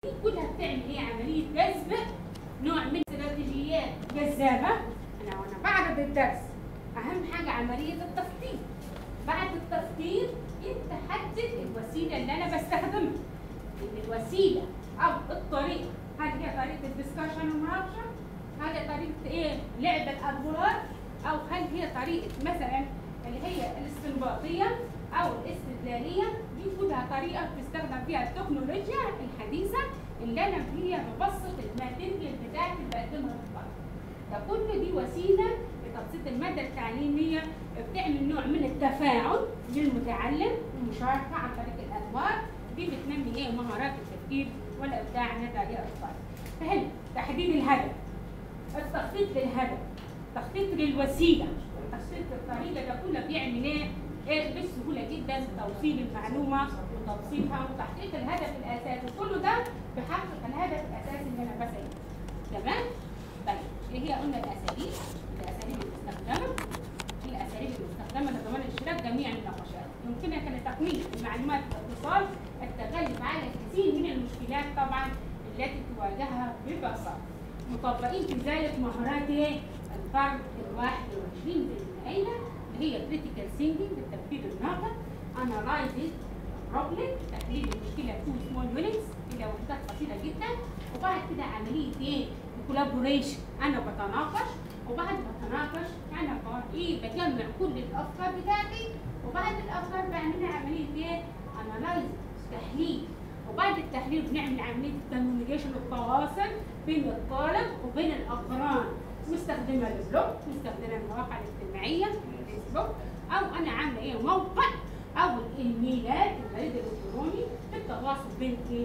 كلها بتعمل ايه عمليه جذب نوع من استراتيجيات جذابه انا وانا بعرض الدرس اهم حاجه عمليه التخطيط بعد التخطيط انت حدد الوسيله اللي انا بستخدمها ان الوسيله او الطريقه هل هي طريقه الدسكشن والمناقشه هل هي طريقه ايه لعب الادوار او هل هي طريقه مثلا اللي هي الاستنباطيه او الاستدلاليه دي كلها طريقه بتستخدم فيها التكنولوجيا الحديثه اللي انا فيها ببسط الماتيريال بتاعتي اللي بقدمها للطالب ده كل دي وسيله لتبسيط الماده التعليميه بتعمل نوع من التفاعل للمتعلم المشاركه عن طريق الادوار دي بتنمي ايه مهارات التفكير والابداع عند الاطفال فهنا تحديد الهدف التخطيط للهدف تخطيط للوسيله تخطيط الطريقه ده كله بيعمل ايه؟ ايه بسهوله جدا توصيل المعلومه وتبسيطها وتحقيق الهدف الاساسي كله ده بيحقق الهدف الاساسي اللي انا بسعى تمام؟ طيب ايه هي قلنا الاساليب الاساليب المستخدمه الاساليب المستخدمه لضمان اشتراك جميع النقاشات يمكنك لتقنين المعلومات الاتصال التغلب على الكثير من المشكلات طبعا التي تواجهها ببساطه مطبقين في ذلك مهارات ايه؟ الفرد الواحد والعشرين زي العيلة اللي هي critical thinking التفكير الناقد analyzing problem تحليل المشكلة to small units إلى وحدات بسيطة جدا وبعد كده عملية ايه؟ collaboration أنا بتناقش وبعد ما اتناقش أنا ب- ايه بجمع كل الأفكار بتاعتي وبعد الأفكار بعملها عملية ايه؟ analyzing تحليل وبعد التحليل بنعمل عمليه الكوميونيكيشن التواصل بين الطالب وبين الاقران مستخدمه البلوج مستخدمه المواقع الاجتماعيه الفيسبوك او انا عامله ايه موقع او الايميلات البريد الالكتروني للتواصل بين ايه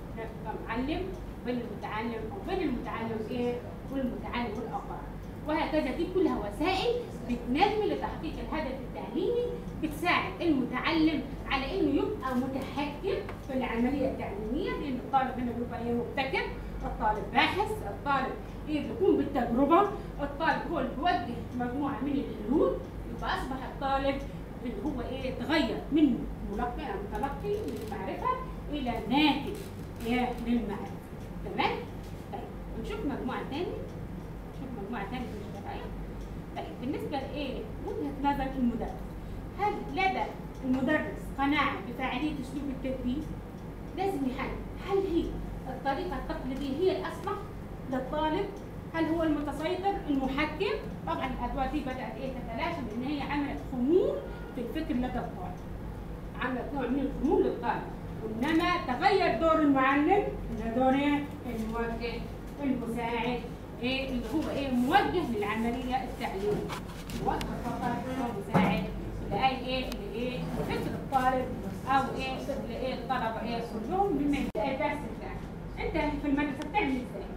المعلم بين المتعلم وبين المتعلم ايه والمتعلم والاقران وهكذا دي كلها وسائل بتنمي لتحقيق الهدف التعليمي بتساعد المتعلم على انه يبقى متحكم في العمليه التعليميه لان الطالب هنا بيبقى ايه مبتكر الطالب باحث الطالب ايه بيقوم بالتجربه الطالب هو اللي بيوجه مجموعه من الحلول يبقى اصبح الطالب اللي هو ايه تغير من ملقي او متلقي للمعرفه الى ناتج ايه للمعرفه تمام؟ طيب نشوف مجموعه ثانيه نشوف مجموعه ثانيه في الشرائع طيب بالنسبه لايه وجهه نظر المدرس هل لدى المدرس قناعه بفاعليه اسلوب التدريس لازم يحدد هل هي الطريقه التقليديه هي الاصلح للطالب هل هو المتسيطر المحكم طبعا الادوات دي بدات ايه تتلاشى لان هي عملت خمول في الفكر لدى الطالب عملت نوع من الخمول للطالب انما تغير دور المعلم الى دور ايه الموجه المساعد ايه اللي هو ايه موجه للعمليه التعليميه موجه فقط ومساعد لاي ايه لايه فكر الطالب او ايه لايه الطلبه ايه كلهم مما يبقى الدرس بتاعك انت في المدرسه بتعمل ازاي؟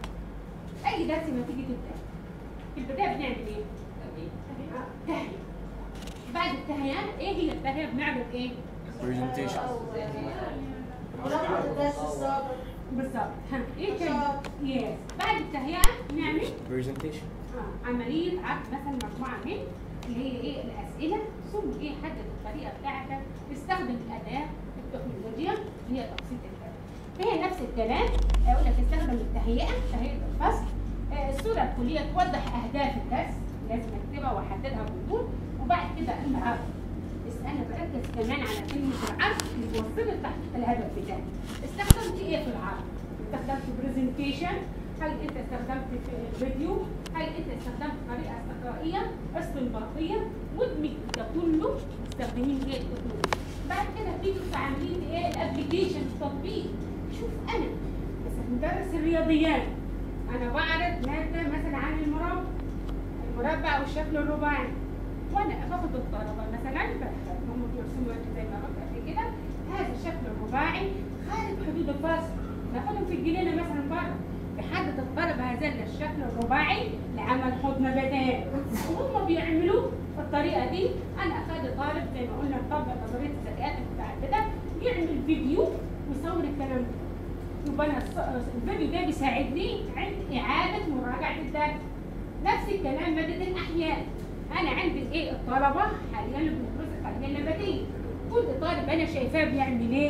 اي درس ما تيجي تبدا في البدايه بنعمل ايه؟ تهيئه بعد التهيئه ايه هي التهيئه بنعرض ايه؟ presentation ملاحظة الدرس السابق بالظبط ها ايه تاني؟ يس بعد التهيئه نعمل presentation آه، عمليه عرض مثلا مجموعه من اللي هي ايه الاسئله ثم ايه حدد الطريقه بتاعتك استخدم الاداه التكنولوجيا اللي هي تبسيط الكلام هي نفس الكلام اقول لك استخدم التهيئه تهيئه الفصل آه، الصوره الكليه توضح اهداف الدرس لازم اكتبها واحددها بوضوح وبعد كده العرض بس انا بركز كمان على كلمه العرض اللي بوصلت تحقيق الهدف بتاعي استخدمت ايه في العرض؟ استخدمت برزنتيشن هل انت استخدمت في فيديو هل انت استخدمت طريقه استقرائيه استنباطيه مدمج ده كله مستخدمين ايه التكنولوجيا بعد كده بتيجي في عمليه ايه الابلكيشن التطبيق شوف انا بس مدرس الرياضيات انا بعرض ماده مثلا عن المربع المربع والشكل الرباعي وانا باخد الطلبه مثلا هم بيرسموا زي ما قلت قبل كده هذا الشكل الرباعي خارج حدود الفصل ناخدهم في الجنينه مثلا بره بحدد الطلبه هذا الشكل الرباعي لعمل حوض نباتات وهم بيعملوه بالطريقه دي انا افاد طالب زي ما قلنا نطبق نظريه الذكاءات المتعدده يعمل فيديو ويصور الكلام ده يبقى انا الص- الفيديو ده بيساعدني عند اعاده مراجعه الدرس نفس الكلام ماده الاحياء انا عندي ايه الطلبه حاليا اللي بندرس التربيه النباتيه كل طالب انا شايفاه بيعمل ايه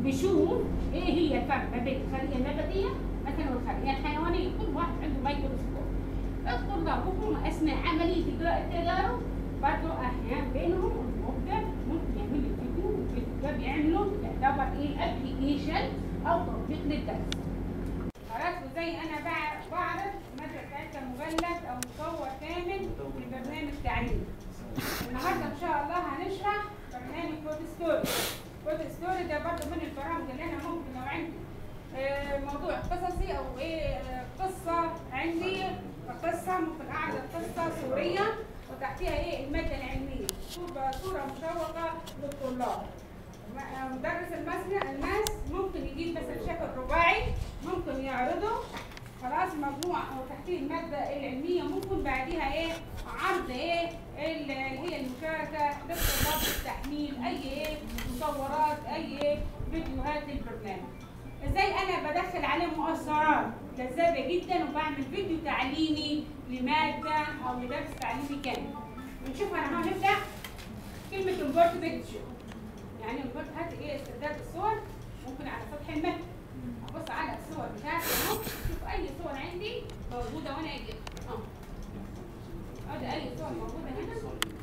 نشوف ايه هي الفرق ما بين الخليه النباتيه مثلا والخليه الحيوانيه كل واحد عنده ميكروسكوب الطلاب وهم اثناء عمليه اجراء التجارب برضه احيانا بينهم المبدع ممكن يعمل الفيديو والفيديو ده بيعملوا يعتبر ايه ابلكيشن او تطبيق للدرس خلاص وزي انا بع- بعرض الماده بتاعتها مجلد او مصور كامل لبرنامج تعليمي النهارده ان شاء الله هنشرح برنامج كود ستوري كود ستوري ده برضه من البرامج اللي انا ممكن لو عندي آه، موضوع قصصي او ايه آه، قصه عندي قصه ممكن اعرض قصه صوريه وتحتيها ايه الماده العلميه صوره صوره مشوقه للطلاب م- مدرس الماس الماس ممكن يجيب مثلا شكل رباعي ممكن يعرضه خلاص مجموعة أو تحتيه المادة العلمية ممكن بعديها إيه عرض إيه ال- اللي هي المشاركة للطلاب التحميل أي إيه مصورات أي إيه فيديوهات للبرنامج إزاي أنا بدخل عليه مؤثرات جذابة جدا وبعمل فيديو تعليمي لمادة أو لدرس تعليمي كامل ونشوف أنا هنبدأ كلمة import picture يعني import هات إيه استرداد الصور ممكن على سطح المتن ابص على الصور بتاعتي اهو شوف اي صور عندي موجوده وانا اجيبها اهو ادي اي صور موجوده هنا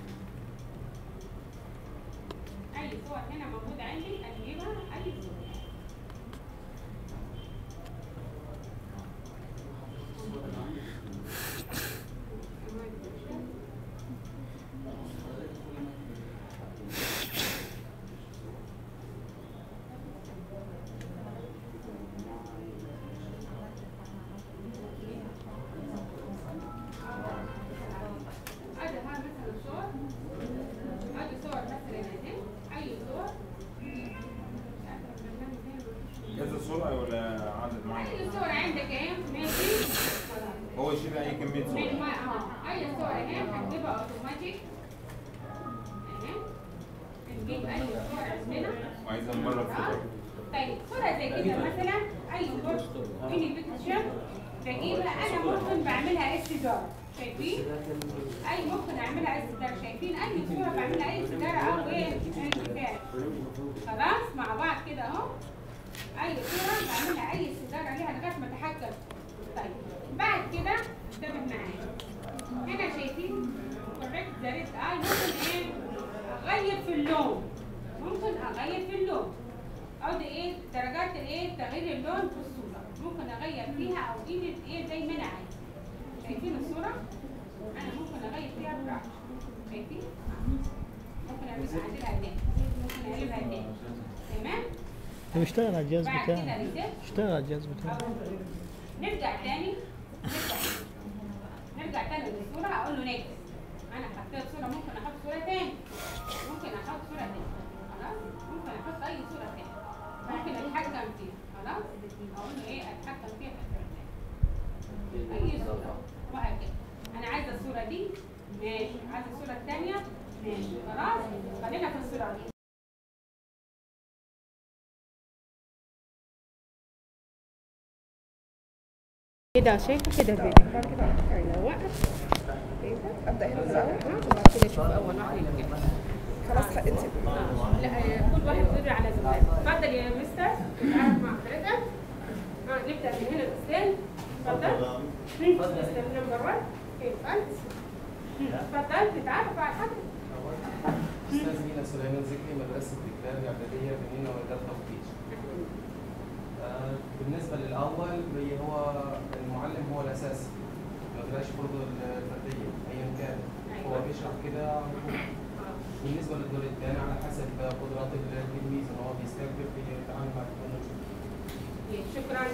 اي صور هنا موجوده عندي اجيبها اي صور ادي ها مثلا صور ادي صور مثلا اهي اي صور مش عارفة البرنامج هنا مفيش. كذا صورة ولا عدد معين؟ اي صور عندك اهي ماشي هو يشيل أي كمية من صور ما اه اي صور اهي هنجيبها اوتوماتيك اهي نجيب اي صور عندنا وعايزة من بره آه. الصور طيب صورة زي كده مثلا أي صورة ميني بيكتشر بجيبها أنا ممكن بعملها استدارة شايفين؟ أي ممكن أعملها استدارة شايفين أي صورة بعملها أي استدارة أو إيه؟ انتفاع خلاص مع بعض كده أهو أي صورة بعملها أي استدارة ليها لغاية ما أتحكم طيب بعد كده انتبه معايا هنا شايفين كوريكت ذا ريد اي ممكن ايه اغير في اللون ممكن اغير في اللون او دي ايه درجات الايه تغيير اللون في الصوره ممكن اغير فيها او ايدي ايه زي ما انا عايز شايفين الصوره انا ممكن اغير فيها براحتي شايفين ممكن اعملها اعدلها تاني ممكن اقلبها تاني تمام طب اشتغل على الجهاز بعد كده بتاعك ريسيت اشتغل على الجهاز بتاعك نرجع تاني نرجع نرجع تاني للصورة هقول له نكس أنا حطيت صورة ممكن أحط صورة تاني ممكن أحط صورة تاني خلاص ممكن أحط أي صورة تاني ممكن أتحكم فيها خلاص أقول له إيه أتحكم فيها في البرنامج أي صورة وهكذا أنا عايزة الصورة دي ماشي عايزة الصورة التانية ماشي خلاص خلينا في الصورة دي كده شايفه كده الفيديو كده ايوه وقف ابدا هنا الاول وبعد كده شوف اول واحد كده خلاص انت لا آه، كل واحد يدري على زمانه اتفضل يا مستر نتعرف مع حضرتك اه نبدا من هنا الاستاذ اتفضل مستر نمبر 1 كيف انت اتفضل نتعرف على حضرتك أستاذ مينا سليمان ذكري مدرسة الكلاب الإعدادية بنينا وإدارة تفتيش. آه، بالنسبة للأول هي هو المعلم هو الأساس ما بلاش برضه الفردية أيا كان هو بيشرح كده بالنسبة للدور الثاني على حسب قدرات التلميذ إن هو بيستكبر بيتعامل مع التكنولوجيا. شكرا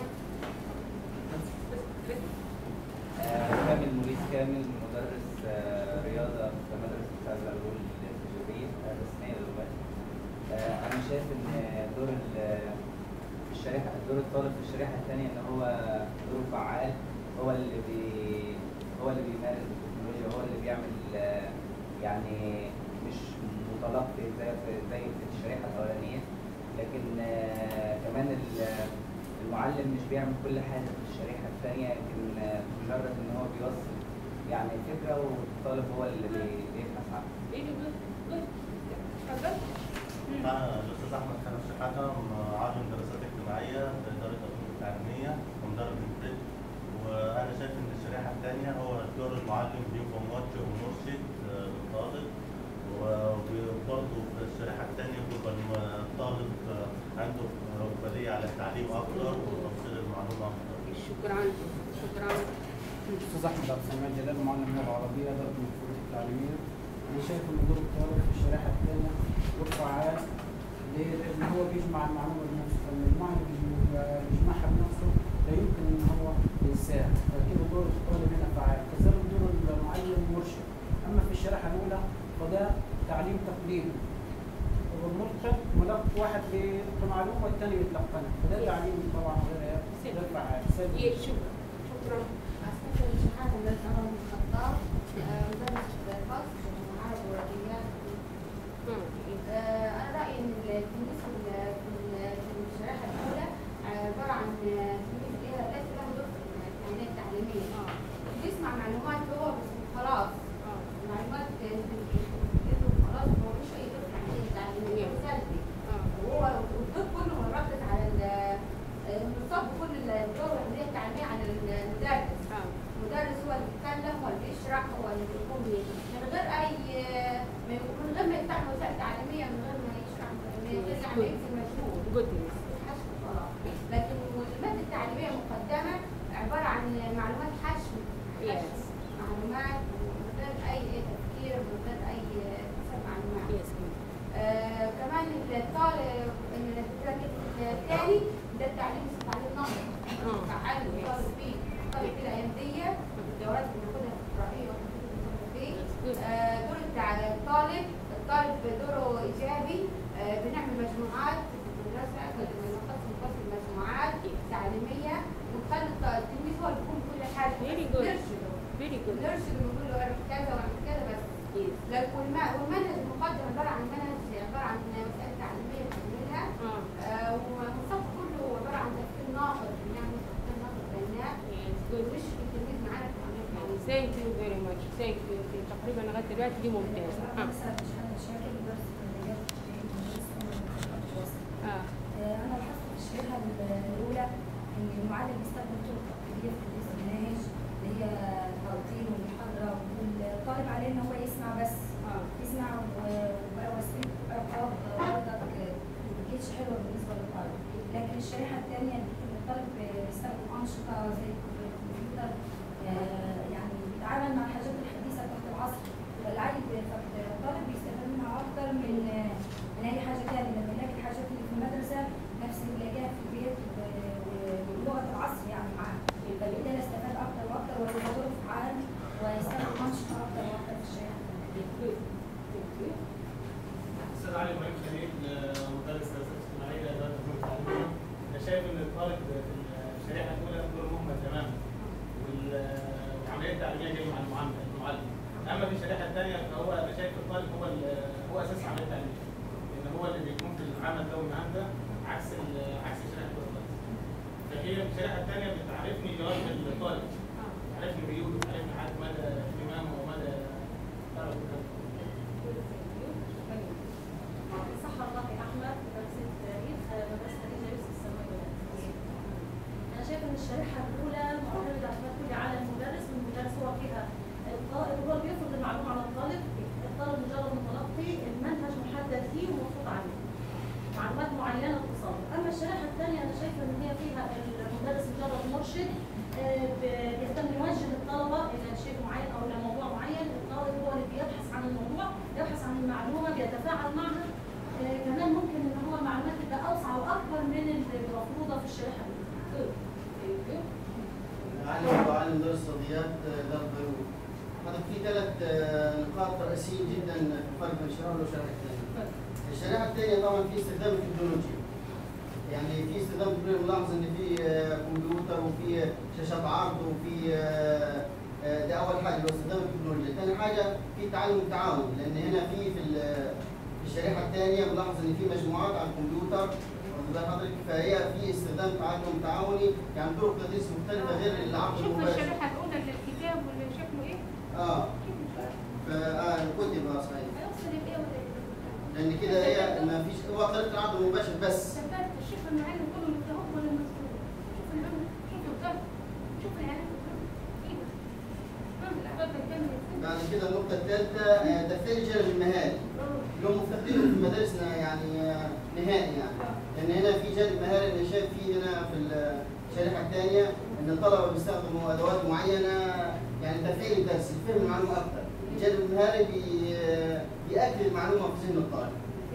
آه، كامل مريد كامل مدرس آه، رياضة في مدرسة الزغلول التجارية الرسمية دلوقتي. آه، أنا شايف إن دور ال- الشريحة دور الطالب في الشريحة الثانية إن هو دوره فعال هو اللي بي هو اللي بيمارس التكنولوجيا هو اللي بيعمل آه، يعني مش متلقي زي في- زي في الشريحة الأولانية لكن آه، كمان ال- المعلم مش بيعمل كل حاجة في الشريحة الثانية لكن آه، مجرد إن هو بيوصل يعني فكرة والطالب هو اللي بي- بيبحث عنها. اتفضل أنا الأستاذ أحمد خالد شحاتة عالم دراسات اجتماعية في إدارة العلوم التعليمية ومدرب البريد وأنا شايف إن الشريحة الثانية هو دور المعلم بيبقى موجه ومرشد آه، للطالب وبرضه في الشريحة الثانية بيبقى الم- الطالب آه، عنده رغبة على التعليم أكتر وتوصيل المعلومة أكتر. شكرا شكرا استاذ احمد عبد السميع جلال معلم اللغه العربيه اداره المفروض التعليميه انا شايف ان دور الطالب في الشريحه الثانيه دور فعال ليه؟ لان هو بيجمع المعلومه بنفسه فلما المعلم بيجمع- بيجمعها بنفسه لا يمكن ان هو ينساها فكده دور الطالب هنا فعال كذلك دور المعلم مرشد اما في الشريحه الاولى فده تعليم تقليدي والملقن ملقن واحد بيلقي معلومه والثاني يتلقنها فده تعليم طبعا غير غير فعال سلبي. إيه، شكرا شكرا أستاذ شحاتة من الأمر الخطاب مدرس فصل عربي ورياضيات مم. آه، أنا رأيي إن التلميذ في ال- في ال- في الشريحة الأولى عبارة عن تلميذ ليها ليس له دور في العملية التعليمية اه بيسمع معلومات هو بس خلاص اه معلومات بتديله خلاص هو مش أي دور في العملية التعليمية هو سلبي اه وهو الدور كله مركز على ال- المصاب كل الدور العملية التعليمية على المدرس اه المدرس هو اللي بيتكلم هو اللي بيشرح هو اللي بيقوم بيه من غير اي من غير ما يفتح وسائل تعليميه من غير ما يشرح من غير يعني يبذل مجهود جودنس حشو خلاص لكن الماده التعليميه مقدمه عباره عن معلومات حشو حشو Yes. معلومات من غير اي تفكير من غير اي كسب معلومات يس آه كمان الطالب التركيز الثاني ده التعليم التعليم نظري آه. تعلم الطالب فيه الطالب كده ايامديه الدورات اللي بناخدها في الرأي فيه آه، دور التع- الطالب الطالب دوره ايجابي آه، بنعمل مجموعات في المدرسه بنقسم قسم مجموعات تعليميه ونخلي الط- التلميذ هو اللي يكون كل حاجه Very good. نرشده فيري جود نرشده ونقول له اعمل كذا واعمل كذا بس لو والم- والمنهج المقدم عباره عن منهج عباره عن مسائل تعليميه بنعملها اه آه، والصف كله عباره عن تفكير ناقد بنعمل تفكير ناقد بينات يس جود ومش التلميذ معانا في العمليه التعليميه ثانك يو فيري ماتش ثانك يو تقريبا لغايه دلوقتي دي ممتازه اه اه أنا لاحظت في الشريحة الأولى إن المعلم بيستخدم طرق تقليدية في تدريس المناهج اللي هي التلقين والمحاضرة والطالب عليه إن هو يسمع بس اه يسمع و- وبقى وسيلة عقاب برضك ما كانتش حلوة بالنسبة للطالب لكن الشريحة الثانية اللي الطالب بيستخدم أنشطة زي الكمبيوتر آه، يعني بيتعامل مع الحاجات الحديثة بتاعت العصر فالعيل فالطالب بيستفاد منها أكتر من من أي حاجة تانية لما يلاقي الحاجات اللي في المدرسة نفس اللي بيلاقيها في البيت و- و- ولغة العصر يعني معاه فبيقدر يستفاد أكتر وأكتر ويبقى دوره فعال ويستخدم أنشطة أكتر وأكتر في الشريحة استاذ علي ابراهيم خليل آه، مدرس دراسات اجتماعيه اداره العلوم التعليميه انا شايف ان الطالب في الشريحه الاولى دور مهمل تماما وال- والعمليه التعليميه جايه مع المعلم المعلم اما في الشريحه الثانيه فهو انا شايف الطالب هو ال- هو اساس العمليه التعليميه لان هو اللي بيكون في العمل ده والمهام ده عكس ال- عكس الشريحه الاولى خالص. فهي الشريحه الثانيه بتعرفني جوانب الطالب تعرفني ميوله تعرفني حد مدى اهتمامه ومدى طلبه صح الله احمد مدرسه التاريخ مدرسه خديجه يوسف الثانويه انا شايفه ان الشريحه الاولى معتمده اعتماد كلي على المدرس والمدرس هو فيها الطالب هو اللي بيفرض المعلومه على الطالب الطالب مجرد متلقي المنهج محدد فيه ومفروض عليه معلومات معينه تصادر اما الشريحه الثانيه انا شايفه ان هي فيها المدرس مجرد مرشد آه، ب- بيهتم يوجه الطلبه الى شيء معين او الى موضوع معين الطالب هو اللي بيبحث عن الموضوع يبحث عن المعلومه بيتفاعل معها آه، كمان ممكن ان هو المعلومات تبقى اوسع واكبر من المفروضه في الشريحه الاولى علم وعلم درس الرياضيات دار ضروري. هذا في ثلاث آه، نقاط رئيسيين جدا في الفرق بين الشريحه الاولى والشريحه الثانيه. الشريحه الثانيه طبعا في استخدام التكنولوجيا. يعني في استخدام التكنولوجيا ملاحظ ان في آه، كمبيوتر وفي شاشات عرض وفي آه، آه، ده اول حاجه اللي هو استخدام التكنولوجيا، ثاني حاجه في تعلم التعاون لان هنا في في ال- في الشريحه الثانيه ملاحظ ان في مجموعات على الكمبيوتر واخد بال حضرتك فهي في استخدام تعلم تعاوني يعني طرق تدريس مختلفه غير العقد شوف المباشر. الشريحه الاولى للكتاب واللي شكله ايه اه ف اه الكتب اه صحيح هيوصل بايه ولا لان كده هي ما فيش هو طريقه العرض المباشر بس شباب شوف المعلم كله متهم ولا مسؤول شوف العمر شوف الضرب شوف العيال ايوه ما الأحباب بتكمل بعد كده النقطه الثالثه آه، تفعيل جانب المهاري اللي هم مفتقدينه في مدارسنا يعني آه، نهائي يعني لان هنا في جانب مهاري انا شايف فيه هنا في الشريحه الثانيه ان الطلبه بيستخدموا ادوات معينه يعني تفعيل الدرس فهم المعلومه اكثر الجانب المهاري بي آه، بياكد المعلومه في ذهن الطالب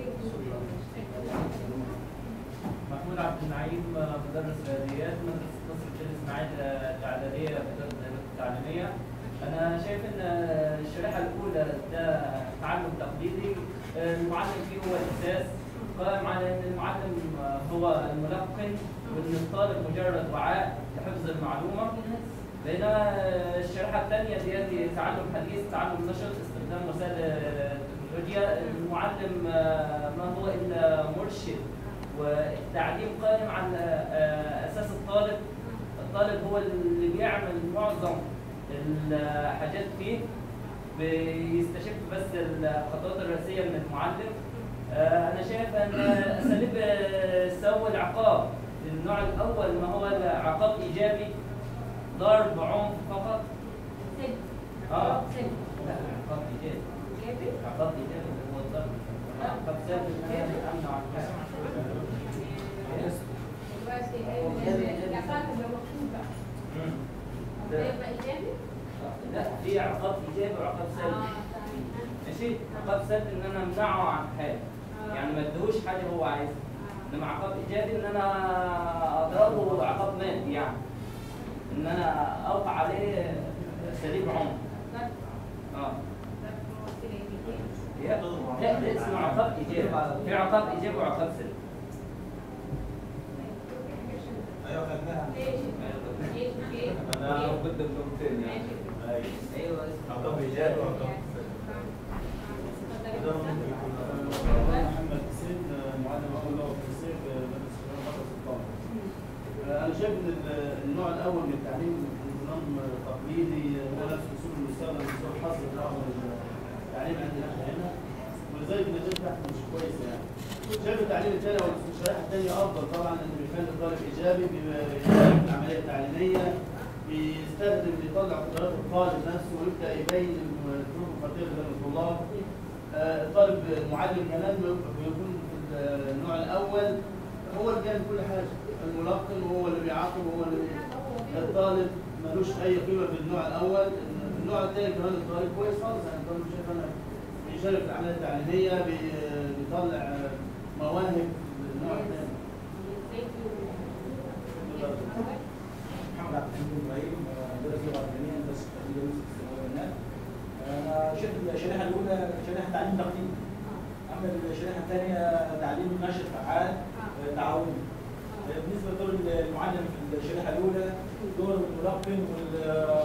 محمود عبد النعيم مدرس رياضيات مدرسة قصر الشيخ اسماعيل الإعدادية في إدارة الهيئات التعليمية. أنا شايف إن الشريحة الأولى ده تعلم تقليدي المعلم فيه هو الأساس قائم على إن المعلم هو الملقن وإن الطالب مجرد وعاء لحفظ المعلومة بينما الشريحة الثانية دي تعلم حديث تعلم نشط استخدام وسائل التكنولوجيا المعلم ما هو إلا مرشد والتعليم قائم على آه، اساس الطالب الطالب هو اللي بيعمل معظم الحاجات فيه بيستشف بس الخطوات الرئيسيه من المعلم آه، انا شايف ان اساليب آه، سوء العقاب النوع الاول ما هو العقاب ايجابي ضرب عنف فقط اه لا عقاب ايجابي عقاب ايجابي اللي هو الضرب عقاب سلبي إن أنا امنع عن لا في عقاب ايجابي وعقاب سلبي ماشي عقاب سلبي ان انا امنعه عن حاجه يعني ما اديهوش حاجه هو عايزها انما عقاب ايجابي ان انا اضربه عقاب مادي يعني ان انا اوقع عليه اساليب عنف اه لا لا ده اسمه عقاب ايجابي في عقاب ايجابي وعقاب سلبي ايوه خدناها انا ضد النقطتين يعني ايوه عقاب ايجابي وعقاب محمد حسين معلم اول لغه فرنسيه في مدرسه الشباب مدرسه الطالب. انا شايف ان ال- النوع الاول من التعليم نظام تقليدي هو نفس الاصول المستخدم في سوق الحظر في بعض التعليم عندنا احنا هنا ولذلك النتيجه بتاعته مش كويسه يعني. شايف التعليم الثاني او الشريحه الثانيه افضل طبعا لانه بيخلي الطالب ايجابي بيشارك في العمليه التعليميه بيستخدم بيطلع قدرات الطالب نفسه ويبدا يبين الظروف الفرديه لدى الطلاب آه، الطالب المعلم كمان بيكون في النوع الاول هو اللي بيعمل كل حاجه الملقن وهو اللي بيعاقب وهو اللي الطالب ملوش اي قيمه في النوع الاول النوع الثاني كمان الطالب كويس خالص يعني الطالب شايف انا بيشارك في العمليه التعليميه بي- بيطلع آه، مواهب النوع الثاني محمد عبد الحميد ابراهيم مدرس لغه المانيه هندسه تقليد يوسف الثانويه هناك انا شايف الشريحه الاولى شريحه تعليم تقليدي اما الشريحه الثانيه تعليم نشر فعال آه، تعاوني آه، بالنسبه لدور المعلم في الشريحه الاولى دور الملقن وال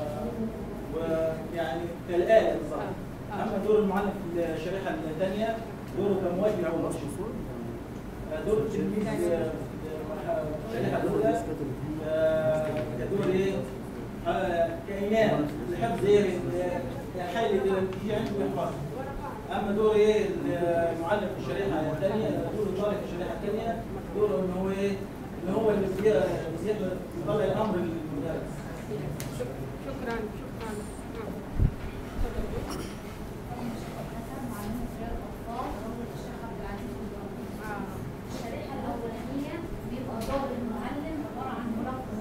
ويعني كالاله بالظبط اما دور المعلم في الشريحه الثانيه دوره كموجه او مرشد آه، دور التلميذ آه، في الشريحه الاولى آه، كدور ايه؟ آه، كائنات لحفظ ايه؟ حل تيجي عنده يحفظ اما دور ايه المعلم في الشريحه الثانيه دور الطالب في الشريحه الثانيه دوره ان هو ايه؟ ان هو اللي بي- بيقدر يطلع الامر للمدرس شكرا شكرا الشريحة الأولانية بيبقى دور المعلم عبارة عن ملقن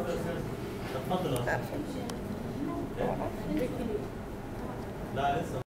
اتفضل لا لسه